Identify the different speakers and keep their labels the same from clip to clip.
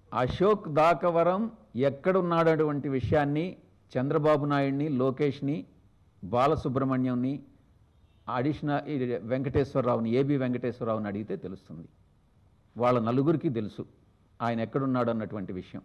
Speaker 1: అశోక్ దాకవరం ఎక్కడున్నాడటువంటి విషయాన్ని చంద్రబాబు నాయుడిని లోకేష్ని బాలసుబ్రహ్మణ్యంని అడిషనల్ ఈ వెంకటేశ్వరరావుని ఏబి వెంకటేశ్వరరావుని అడిగితే తెలుస్తుంది వాళ్ళ నలుగురికి తెలుసు ఆయన ఎక్కడున్నాడు అన్నటువంటి విషయం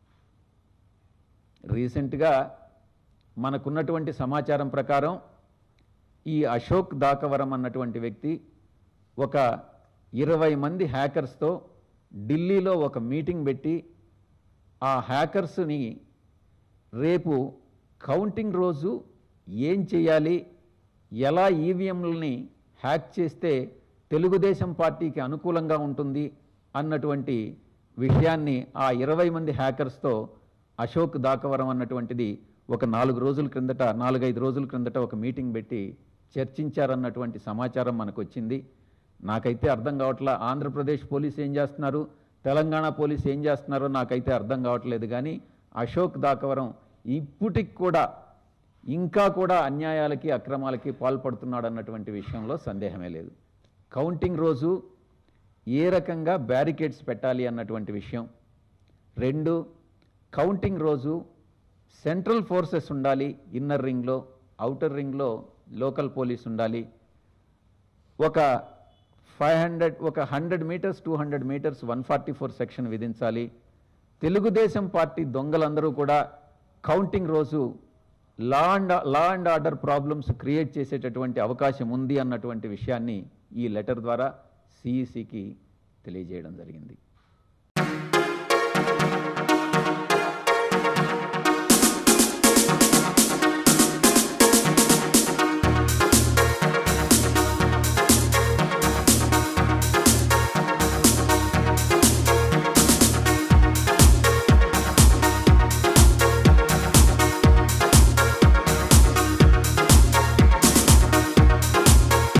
Speaker 1: రీసెంట్గా మనకున్నటువంటి సమాచారం ప్రకారం ఈ అశోక్ దాకవరం అన్నటువంటి వ్యక్తి ఒక ఇరవై మంది హ్యాకర్స్తో ఢిల్లీలో ఒక మీటింగ్ పెట్టి ఆ హ్యాకర్స్ని రేపు కౌంటింగ్ రోజు ఏం చేయాలి ఎలా ఈవీఎంలని హ్యాక్ చేస్తే తెలుగుదేశం పార్టీకి అనుకూలంగా ఉంటుంది అన్నటువంటి విషయాన్ని ఆ ఇరవై మంది హ్యాకర్స్తో అశోక్ దాకవరం అన్నటువంటిది ఒక నాలుగు రోజుల క్రిందట నాలుగైదు రోజుల క్రిందట ఒక మీటింగ్ పెట్టి చర్చించారన్నటువంటి సమాచారం మనకు వచ్చింది నాకైతే అర్థం కావట్లా ఆంధ్రప్రదేశ్ పోలీస్ ఏం చేస్తున్నారు తెలంగాణ పోలీస్ ఏం చేస్తున్నారో నాకైతే అర్థం కావట్లేదు కానీ అశోక్ దాకవరం ఇప్పటికి కూడా ఇంకా కూడా అన్యాయాలకి అక్రమాలకి పాల్పడుతున్నాడు అన్నటువంటి విషయంలో సందేహమే లేదు కౌంటింగ్ రోజు ఏ రకంగా బ్యారికేడ్స్ పెట్టాలి అన్నటువంటి విషయం రెండు కౌంటింగ్ రోజు సెంట్రల్ ఫోర్సెస్ ఉండాలి ఇన్నర్ రింగ్లో అవుటర్ రింగ్లో లోకల్ పోలీస్ ఉండాలి ఒక ఫైవ్ హండ్రెడ్ ఒక hundred metres two hundred metres one forty four section విధించాలి తెలుగుదేశం పార్టీ దొంగలందరూ కూడా కౌంటింగ్ రోజు law and law and order problems create చేసేటటువంటి అవకాశం ఉంది అన్నటువంటి విషయాన్ని ఈ లెటర్ ద్వారా సిఈసికి తెలియజేయడం జరిగింది